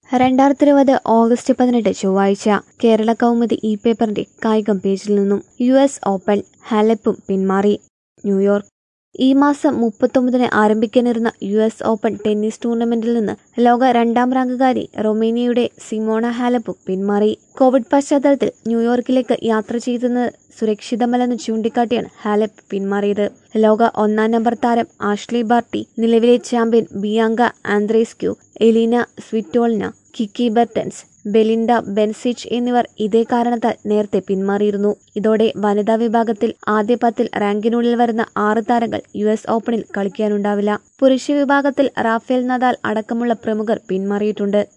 രണ്ടായിരത്തി ഇരുപത് ഓഗസ്റ്റ് പതിനെട്ട് ചൊവ്വാഴ്ച കേരള കൗമുദി ഇ പേപ്പറിന്റെ കായികം പേജിൽ നിന്നും യു എസ് ഓപ്പൺ ഹാലെപ്പും പിന്മാറി ന്യൂയോർക്ക് ഈ മാസം മുപ്പത്തൊമ്പതിന് ആരംഭിക്കാനിരുന്ന യു എസ് ഓപ്പൺ ടെന്നീസ് ടൂർണമെന്റിൽ നിന്ന് ലോക രണ്ടാം റാങ്കുകാരി റൊമേനിയയുടെ സിമോണ ഹാലപ്പും പിന്മാറി കോവിഡ് പശ്ചാത്തലത്തിൽ ന്യൂയോർക്കിലേക്ക് യാത്ര ചെയ്തെന്നത് സുരക്ഷിതമല്ലെന്ന് ചൂണ്ടിക്കാട്ടിയാണ് ഹാലപ്പ് പിന്മാറിയത് ലോക ഒന്നാം നമ്പർ താരം ആഷ്ലി ബാർട്ടി നിലവിലെ champion Bianca Andreescu Elina Svitolina Kiki Bertens Belinda Bencic എന്നിവർ ഇതേ കാരണത്താൽ നേരത്തെ പിന്മാറിയിരുന്നു ഇതോടെ വനിതാ വിഭാഗത്തിൽ ആദ്യ പത്തിൽ റാങ്കിനുള്ളിൽ വരുന്ന ആറ് താരങ്ങൾ യു എസ് ഓപ്പണിൽ കളിക്കാനുണ്ടാവില്ല പുരുഷ വിഭാഗത്തിൽ റാഫേൽ നദാൽ അടക്കമുള്ള പ്രമുഖർ പിന്മാറിയിട്ടുണ്ട്